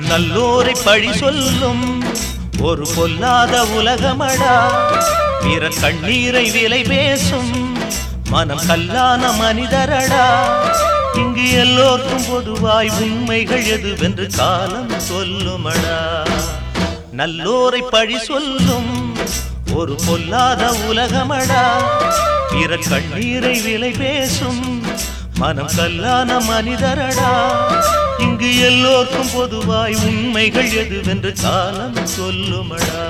நல்லோரை பழி சொல்லும் ஒரு பொல்லாத உலகமடா பிற கண்ணீரை விலை பேசும் மனம் கல்லான மனிதரடா இங்கு எல்லோருக்கும் பொதுவாய் உண்மைகள் எதுவென்று காலம் சொல்லுமடா நல்லோரை பழி சொல்லும் ஒரு பொல்லாத உலகமடா பிற கண்ணீரை விலை பேசும் மனம் கல்லான மனிதரடா இங்கு எல்லோருக்கும் பொதுவாய் உண்மைகள் எதுவென்று காலம் சொல்லுமடா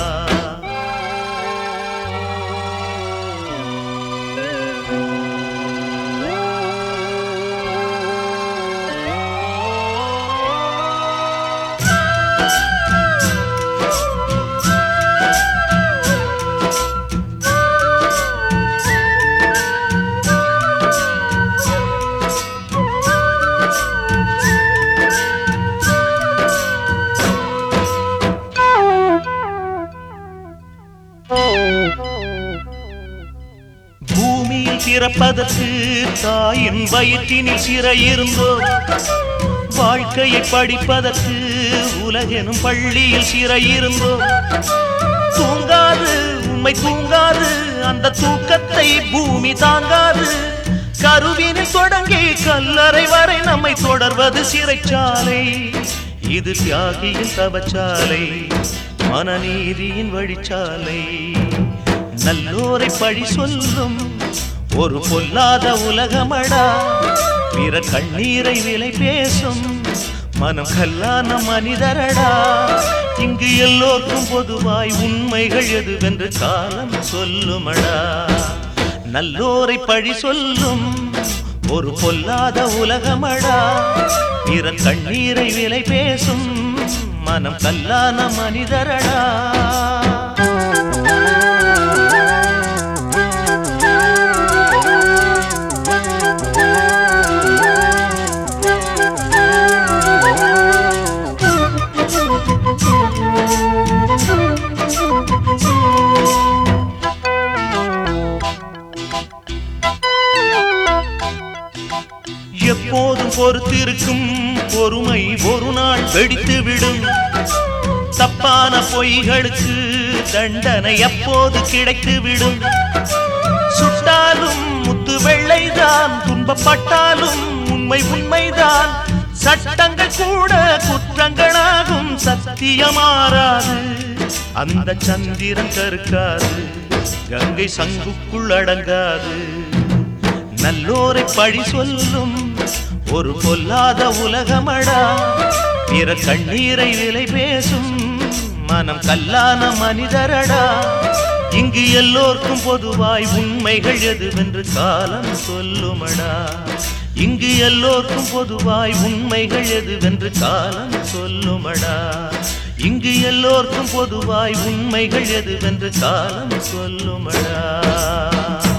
பூமியில் பிறப்பதற்கு தாயின் வயிற்றினில் சிறையிருந்தோ வாழ்க்கையை படிப்பதற்கு உலகெனும் பள்ளியில் சிறையிருந்தோ தூங்காது உண்மை தூங்காது அந்த தூக்கத்தை பூமி தாங்காது கருவினில் தொடங்கி கல்லறை வரை நம்மை தொடர்வது சிறைச்சாலை இது தியாகியின் தவச்சாலை மனநீதியின் வழிச்சாலை நல்லோரை பழி சொல்லும் ஒரு பொல்லாத உலகமடா பிற கண்ணீரை விலை பேசும் மனம் கல்லான மனிதரடா இங்கு எல்லோருக்கும் பொதுவாய் உண்மைகள் எதுவென்று காலம் சொல்லுமடா நல்லோரை பழி சொல்லும் ஒரு பொல்லாத உலகமடா பிற கண்ணீரை விலை பேசும் மனம் கல்லான மனிதரடா எப்போதும் பொறுத்திருக்கும் பொறுமை ஒரு நாள் வெடித்து விடும் தப்பான பொய்களுக்கு தண்டனை எப்போது கிடைத்து விடும் சுட்டாலும் முத்து வெள்ளைதான் துன்பப்பட்டாலும் உண்மை உண்மைதான் சட்டங்கள் கூட குற்றங்களாகும் சத்தியமாறாது அந்த சந்திரன் கருக்காது கங்கை சங்குக்குள் அடங்காது நல்லோரை பழி சொல்லும் ஒரு பொல்லாத உலகமடா பிற கண்ணீரை விலை பேசும் மனம் கல்லான மனிதரடா இங்கு எல்லோருக்கும் பொதுவாய் உண்மைகள் எதுவென்று காலம் சொல்லுமடா இங்கு எல்லோருக்கும் பொதுவாய் உண்மைகள் எதுவென்று காலம் சொல்லுமடா இங்கு எல்லோருக்கும் பொதுவாய் உண்மைகள் எதுவென்று காலம் சொல்லுமடா